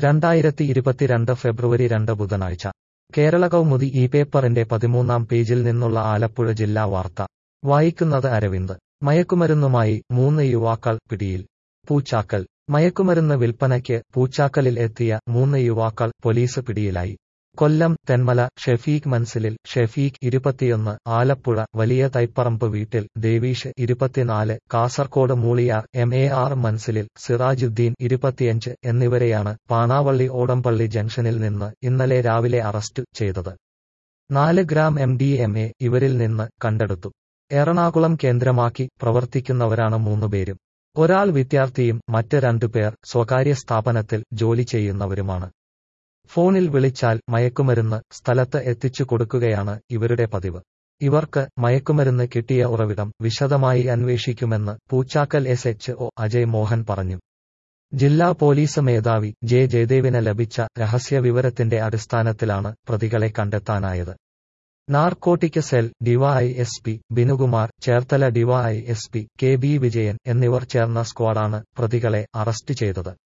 രണ്ടായിരത്തി ഇരുപത്തിരണ്ട് ഫെബ്രുവരി രണ്ട് ബുധനാഴ്ച കേരള കൗമുദി ഈ പേപ്പറിന്റെ പതിമൂന്നാം പേജിൽ നിന്നുള്ള ആലപ്പുഴ ജില്ലാ വാർത്ത വായിക്കുന്നത് അരവിന്ദ് മയക്കുമരുന്നുമായി മൂന്ന് യുവാക്കൾ പിടിയിൽ പൂച്ചാക്കൽ മയക്കുമരുന്ന് വിൽപ്പനയ്ക്ക് പൂച്ചാക്കലിൽ എത്തിയ മൂന്ന് യുവാക്കൾ പോലീസ് പിടിയിലായി കൊല്ലം തെന്മല ഷെഫീഖ് മൻസിലിൽ ഷെഫീഖ് ഇരുപത്തിയൊന്ന് ആലപ്പുഴ വലിയ തൈപ്പറമ്പ് വീട്ടിൽ ദേവീഷ് ഇരുപത്തിനാല് Kasaragod Muliyar M A R മൻസിലിൽ സിറാജുദ്ദീൻ ഇരുപത്തിയഞ്ച് എന്നിവരെയാണ് പാണാവള്ളി ഓടംപള്ളി ജംഗ്ഷനിൽ നിന്ന് ഇന്നലെ രാവിലെ അറസ്റ്റ് ചെയ്തത് നാല് gram M D M A ഇവരിൽ നിന്ന് കണ്ടെടുത്തു എറണാകുളം കേന്ദ്രമാക്കി പ്രവർത്തിക്കുന്നവരാണ് മൂന്നുപേരും ഒരാൾ വിദ്യാർത്ഥിയും മറ്റ് രണ്ടുപേർ സ്വകാര്യ സ്ഥാപനത്തിൽ ജോലി ചെയ്യുന്നവരുമാണ് ഫോണിൽ വിളിച്ചാൽ മയക്കുമരുന്ന് സ്ഥലത്ത് എത്തിച്ചു കൊടുക്കുകയാണ് ഇവരുടെ പതിവ് ഇവർക്ക് മയക്കുമരുന്ന് കിട്ടിയ ഉറവിടം വിശദമായി അന്വേഷിക്കുമെന്ന് Poochakkal S H O Ajay Mohan പറഞ്ഞു ജില്ലാ പോലീസ് മേധാവി ജെ ജയദേവിന് ലഭിച്ച രഹസ്യവിവരത്തിന്റെ അടിസ്ഥാനത്തിലാണ് പ്രതികളെ കണ്ടെത്താനായത് narcotic cell Dy S P Binukumar Cherthala Dy S P K B Vijayan എന്നിവർ ചേർന്ന സ്ക്വാഡാണ് പ്രതികളെ അറസ്റ്റ് ചെയ്തത്